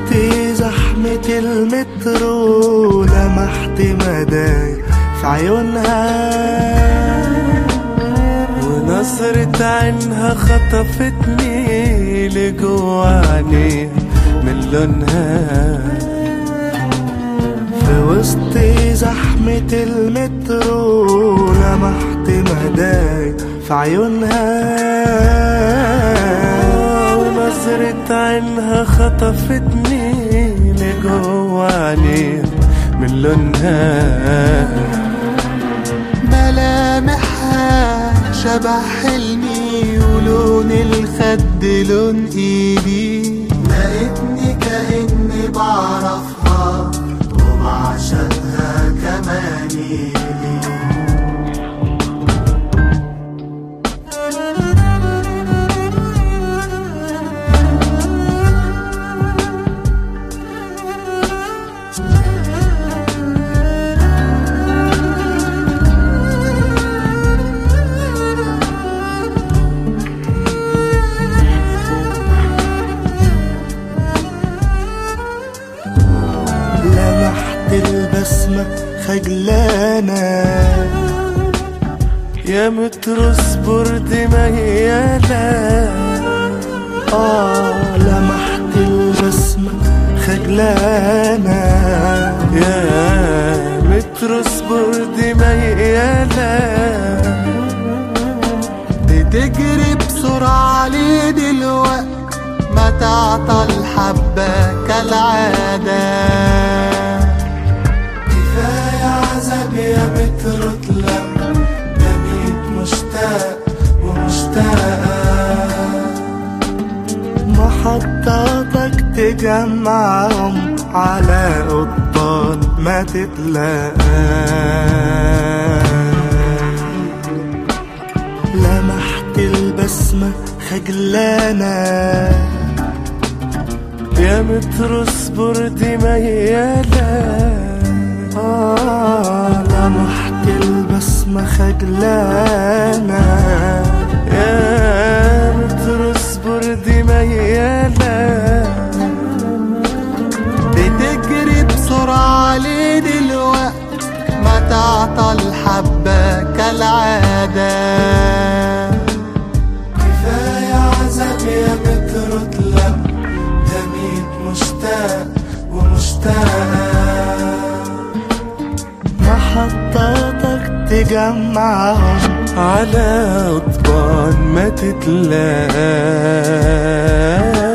وسط زحمة المترو لمحت مدايا في عيونها ونظرة عينها خطفتني لجوا عينيها من لونها في وسط زحمة المترو لمحت مدايا في عيونها ونظرة عينها خطفتني لجوا عينيها من لونها ملامحها شبه حلمي ولون الخد لون ايدي لقيتني كأني بعرفها وبعشقها كمان ايدي لمحت البسمة خجلانة يا مترو اصبر دي ميالة آه لمحت البسمة خجلانة يا مترو اصبر دي ميالة بتجري بسرعة عليه دلوقت ما تعطى الحبة كالعادة كفاية عذاب يا متر اطلع بميت مشتاق ومشتاقة محطاتك تجمعهم على قضبان ما تتلاقى لمحت البسمة خجلانة يا مترو اصبر دي ميالة آه لمحت البسمة خجلانة يا مترو اصبر دي ميالة بتجري بسرعة عليه دلوقت ما تعطى الحبة كالعادة كفاية عذاب يا متر اطلع ده ميت مشتاق ومشتاقة محطاتك تجمعهم على قضبان ما تتلاقى